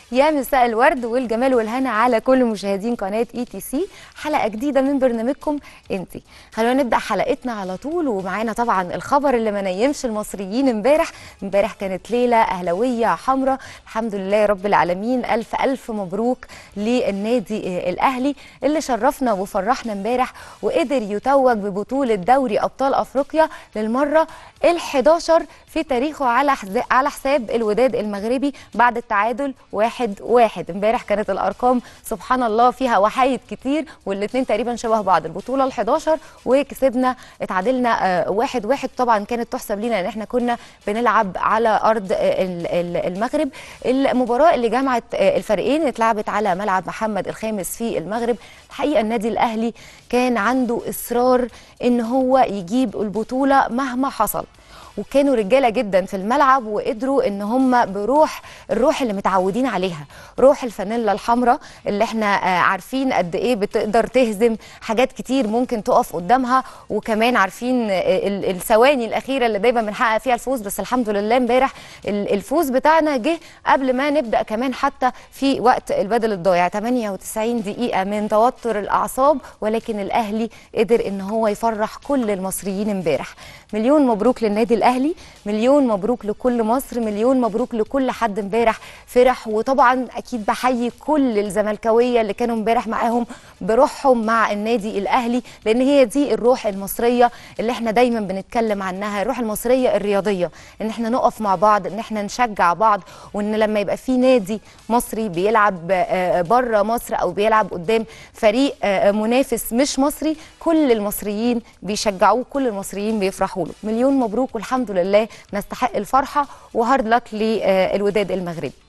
يا مساء الورد والجمال والهنا على كل مشاهدين قناه اي تي سي حلقه جديده من برنامجكم انتي خلونا نبدا حلقتنا على طول ومعانا طبعا الخبر اللي ما نيمش المصريين امبارح امبارح كانت ليله اهلاويه حمراء الحمد لله رب العالمين الف الف مبروك للنادي الاهلي اللي شرفنا وفرحنا امبارح وقدر يتوج ببطوله دوري ابطال افريقيا للمره ال11 في تاريخه على على حساب الوداد المغربي بعد التعادل واحد واحد امبارح كانت الارقام سبحان الله فيها وحايد كتير والاثنين تقريبا شبه بعض البطوله ال11 وكسبنا اتعادلنا واحد واحد طبعا كانت تحسب لينا ان احنا كنا بنلعب على ارض المغرب المباراه اللي جمعت الفريقين اتلعبت على ملعب محمد الخامس في المغرب الحقيقه النادي الاهلي كان عنده اصرار ان هو يجيب البطوله مهما حصل وكانوا رجاله جدا في الملعب وقدروا ان هم بروح الروح اللي متعودين عليها روح الفانيلا الحمراء اللي احنا عارفين قد ايه بتقدر تهزم حاجات كتير ممكن تقف قدامها وكمان عارفين الثواني الاخيره اللي دايما بنحقق فيها الفوز بس الحمد لله امبارح الفوز بتاعنا جه قبل ما نبدا كمان حتى في وقت البدل الضايع 98 دقيقه من توتر الاعصاب ولكن الاهلي قدر ان هو يفرح كل المصريين امبارح مليون مبروك للنادي الاهلي مليون مبروك لكل مصر مليون مبروك لكل حد امبارح فرح وطبعا اكيد بحيي كل الزملكاويه اللي كانوا امبارح معاهم بروحهم مع النادي الاهلي لان هي دي الروح المصريه اللي احنا دايما بنتكلم عنها الروح المصريه الرياضيه ان احنا نقف مع بعض ان احنا نشجع بعض وان لما يبقى في نادي مصري بيلعب بره مصر او بيلعب قدام فريق منافس مش مصري كل المصريين بيشجعوه كل المصريين بيفرحوا له مليون مبروك والحمد لله نستحق الفرحه وهارد لك للوداد المغربي